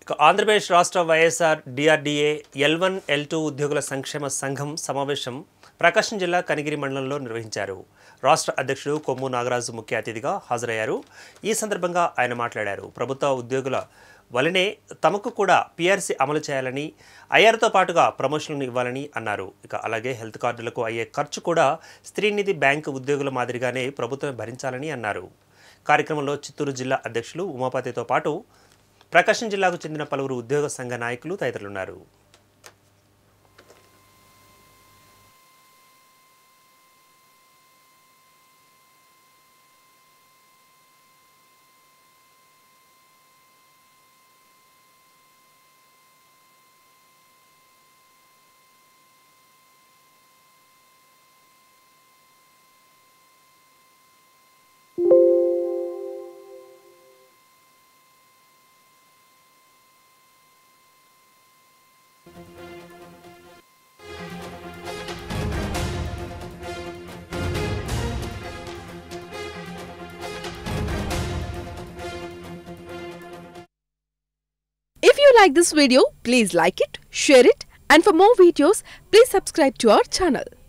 ఇక ఆంధ్రప్రదేశ్ రాష్ట్ర YSR DRDA L one L two ఉద్యోగుల సంక్షేమ సంఘం సమావేశం ప్రకాశం జిల్లా కనిగిరి మండలంలో నిర్వహించారు రాష్ట్ర అధ్యక్షుడు కొమ్ము నాగరాజు ముఖ్య అతిథిగా హాజరయ్యారు ఈ సందర్భంగా ఆయన మాట్లాడారు ప్రభుత్వ ఉద్యోగుల వలనే తమకు కూడా పీఆర్సీ అమలు చేయాలని ఐఆర్తో పాటుగా ప్రమోషన్లు ఇవ్వాలని అన్నారు ఇక అలాగే హెల్త్ కార్డులకు అయ్యే ఖర్చు కూడా స్త్రీనిధి బ్యాంకు ఉద్యోగుల మాదిరిగానే ప్రభుత్వం భరించాలని అన్నారు కార్యక్రమంలో చిత్తూరు జిల్లా అధ్యక్షులు ఉమాపతితో పాటు ప్రకాశం జిల్లాకు చెందిన పలువురు ఉద్యోగ సంఘ నాయకులు తదితరులున్నారు If you like this video, please like it, share it, and for more videos, please subscribe to our channel.